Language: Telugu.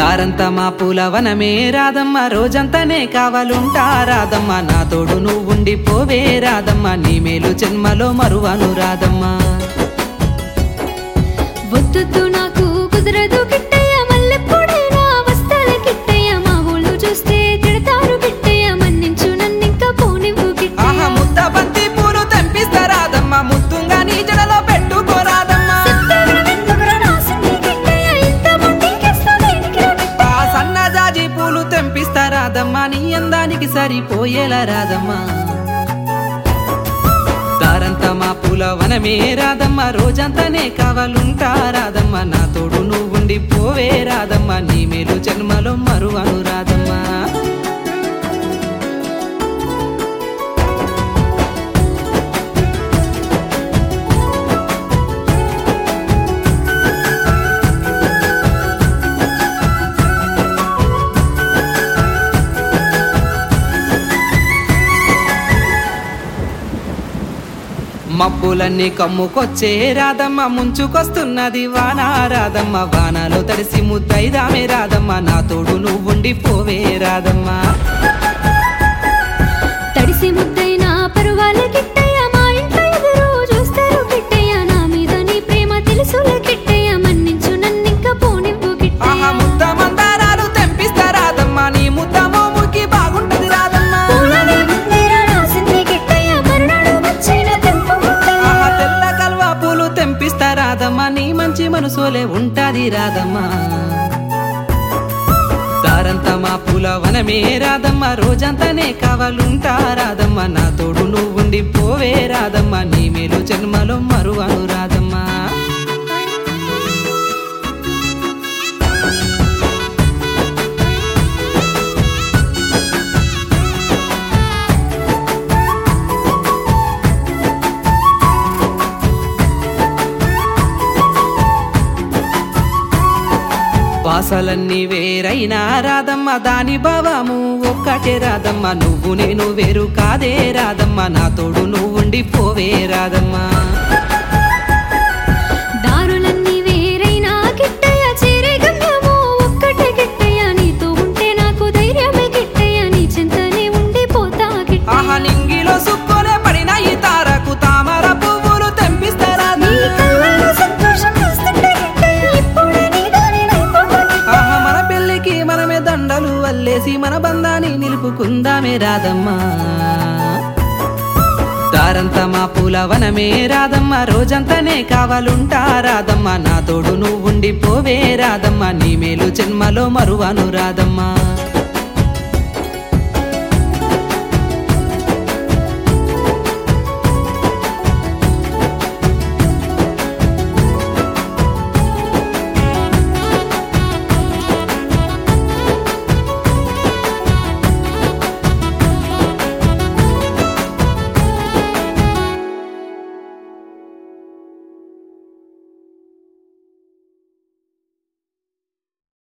దారంతా మా పూల వనమే రాదమ్మ రోజంతానే కావాలుంటా రాదమ్మ నా తోడు నువ్వుండి పోవే రాదమ్మ నీ మేలు జన్మలో మరువను రాదమ్మా వద్దొద్దు నాకు కుదరదు కిట్టయ్య మల్లెప్పుడైనా వస్తాల కిట్టయ్య మా ఊళ్ళు చూస్తే తిడతారు కిట్టయ్య మన్నించు నన్నింకా పోనివ్వు ఆహా కిట్టయ్య ముద్ద బంతి పూలు తెంపిస్తా రాదమ్మ ముద్దుంగా నీ జడలో పెట్టుకోరాదమ్మా సత్యాగ్రహమెందుకురా రాసింది కిట్టయ్య ఇంత మొండికేస్తా దేనికిరా కిట్టయ్య? ఆ సన్నజాజి పూలు తెంపిస్తా రాదమ్మా నీ అందానికి సరిపోయేలా రాదమ్మా దారంతా మా పూల వనమే రాదమ్మ రోజంతానే కావాలుంటా రాదమ్మ నా తోడు నువ్వుండి పోవే రాదమ్మ నీ మేలు జన్మలో మరువను రాదమ్మా మబ్బులన్నీ కమ్ముకొచ్చే రాదమ్మ ముంచుకొస్తున్నది వాన రాదమ్మ వానలో తడిసి ముద్దైదామే రాదమ్మ నా తోడు నువ్వుండి పోవే రాదమ్మా తడిసి ముద్దైనా పరువాల కిట్టయ్య మా ఇంట్లో ఎదురు చూస్తారు కిట్టయ్య నా మీద నీ ప్రేమ తెలుసులే కిట్టయ్య మన్నించు నన్నింకా పోనివ్వు ఆహా కిట్టయ్య ముద్ద మందారాలు తెంపిస్తా రాదమ్మా నీ ముద్ద మోముకి బాగుంటది రాదమ్మా పూలనే ముందేరా రాసింది కిట్టయ్య మరునాడు వచ్చిన తెంపు ముద్దయ్య. ఆహా తెల్ల కల్వా పూలు తెంపిస్తా రాదమ్మా నీ మంచి మనసులే ఉంటాది రాదమ్మా దారంతా మా పూల వనమే రాదమ్మ రోజంతానే కావాలుంటా రాదమ్మ నా తోడు నువ్వుండి పోవే రాదమ్మ నీ మేలు జన్మలో మరువను రాదమ్మా వాసలన్నీ వేరైనా రాదమ్మ దాని భావము ఒక్కటే రాదమ్మ నువ్వు నేను వేరు కాదే రాదమ్మ నా తోడు నువ్వుండి పోవే రాదమ్మా దారులన్నీ వేరైనా కిట్టయ్య చేరే గమ్యము ఒక్కటే కిట్టయ్య నీతో ఉంటే నాకు ధైర్యమే కిట్టయ్య నీ చింతనే ఉండిపోతా ఆహా కిట్టయ్య నింగిలో సుక్కోనే పడిన ఈ తారకు తామర పువ్వులు తెంపిస్తారా నీ కళ్ళల్లో సంతోషం వస్తుంటే కిట్టయ్య ఇప్పుడే నీ దానినైపోతా కిట్టయ్య. ఆహా మన పెళ్ళికి మనమే దండలు వల్లేసి మన బంధాన్ని నిలుపుకుందామే రాదమ్మా దారంతా మా పూల వనమే రాదమ్మ రోజంతానే కావాలుంటా రాదమ్మ నా తోడు నువ్వుండి పోవే రాదమ్మ నీ మేలు జన్మలో మరువను రాదమ్మా